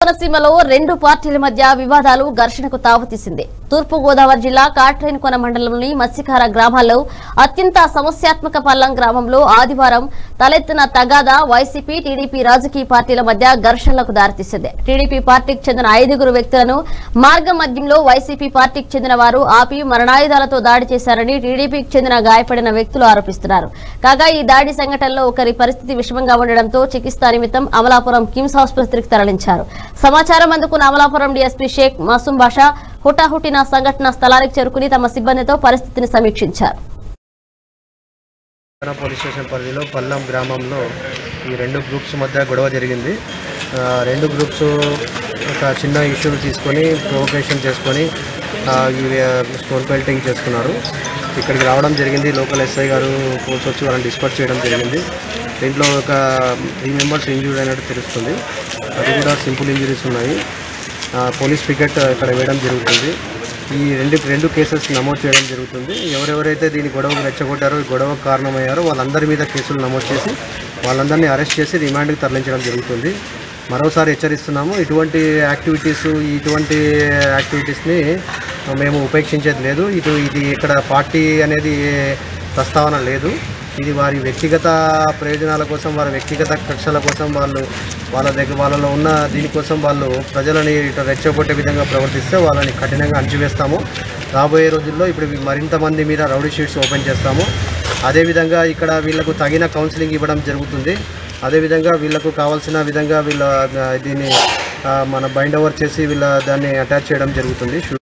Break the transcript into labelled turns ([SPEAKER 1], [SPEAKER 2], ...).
[SPEAKER 1] కోనసీమలో రెండు పార్టీల మధ్య వివాదాలు ఘర్షణకు తావుతీసింది తూర్పు గోదావరి జిల్లా కాట్రేనికొన మండలంలోని మత్స్యకార గ్రామాల్లో అత్యంత సమస్యాత్మక పల్లం గ్రామంలో ఆదివారం తలెత్తిన తగాదా వైసీపీ టీడీపీ రాజకీయ పార్టీల మధ్య ఘర్షణలకు దారితీసింది టీడీపీ పార్టీకి చెందిన ఐదుగురు వ్యక్తులను మార్గ మధ్యంలో వైసీపీ పార్టీకి చెందిన వారు ఆపి మరణాయుధాలతో దాడి చేశారని టీడీపీకి చెందిన గాయపడిన వ్యక్తులు ఆరోపిస్తున్నారు కాగా ఈ దాడి సంఘటనలో ఒకరి పరిస్థితి విషమంగా ఉండడంతో చికిత్స నిమిత్తం అమలాపురం కిమ్స్ ఆసుపత్రికి తరలించారు సమాచారం అందుకున్న అమలాపురం డీఎస్పీ షేక్ మాసూం బాషా హుటాహుటిన సంఘటన స్థలానికి చేరుకుని తమ సిబ్బందితో పరిస్థితిని సమీక్షించారు
[SPEAKER 2] తెలంగాణ పోలీస్ స్టేషన్ పరిధిలో పల్లం గ్రామంలో ఈ రెండు గ్రూప్స్ మధ్య గొడవ జరిగింది ఆ, రెండు గ్రూప్స్ ఒక చిన్న ఇష్యూని తీసుకొని ప్రొవకేషన్ చేసుకొని ఆ, ఈ స్టోన్ పెల్టింగ్ చేసుకున్నారు ఇక్కడికి రావడం జరిగింది లోకల్ ఎస్ఐ గారు పోలీస్ వచ్చి వాళ్ళని డిస్పర్స్ చేయడం జరిగింది దీంట్లో ఒక త్రీ మెంబర్స్ ఇంజూరీ అయినట్టు తెలుస్తుంది అది కూడా సింపుల్ ఇంజరీస్ ఉన్నాయి ఆ, పోలీస్ పికెట్ ఇక్కడ వేయడం జరుగుతుంది ఈ రెండు రెండు కేసెస్ నమోదు చేయడం జరుగుతుంది ఎవరెవరైతే దీని గొడవకు రెచ్చగొట్టారో ఈ గొడవకు కారణమయ్యారో వాళ్ళందరి మీద కేసులు నమోదు చేసి వాళ్ళందరినీ అరెస్ట్ చేసి రిమాండ్కి తరలించడం జరుగుతుంది మరోసారి హెచ్చరిస్తున్నాము ఇటువంటి యాక్టివిటీస్ ఇటువంటి యాక్టివిటీస్ని మేము ఉపేక్షించేది లేదు ఇటు ఇది ఇక్కడ పార్టీ అనేది ప్రస్తావన లేదు ఇది వారి వ్యక్తిగత ప్రయోజనాల కోసం వారి వ్యక్తిగత కక్షల కోసం వాళ్ళు వాళ్ళ దగ్గర వాళ్ళలో ఉన్న దీనికోసం వాళ్ళు ప్రజలని ఇటు రెచ్చగొట్టే విధంగా ప్రవర్తిస్తే వాళ్ళని కఠినంగా అణచివేస్తాము రాబోయే రోజుల్లో ఇప్పుడు మరింత మంది మీద రౌడీ షీట్స్ ఓపెన్ చేస్తాము అదేవిధంగా ఇక్కడ వీళ్ళకు తగిన కౌన్సిలింగ్ ఇవ్వడం జరుగుతుంది అదేవిధంగా వీళ్ళకు కావాల్సిన విధంగా వీళ్ళ ఆ, దీన్ని ఆ, మన బైండ్ ఓవర్ చేసి వీళ్ళ దాన్ని అటాచ్ చేయడం జరుగుతుంది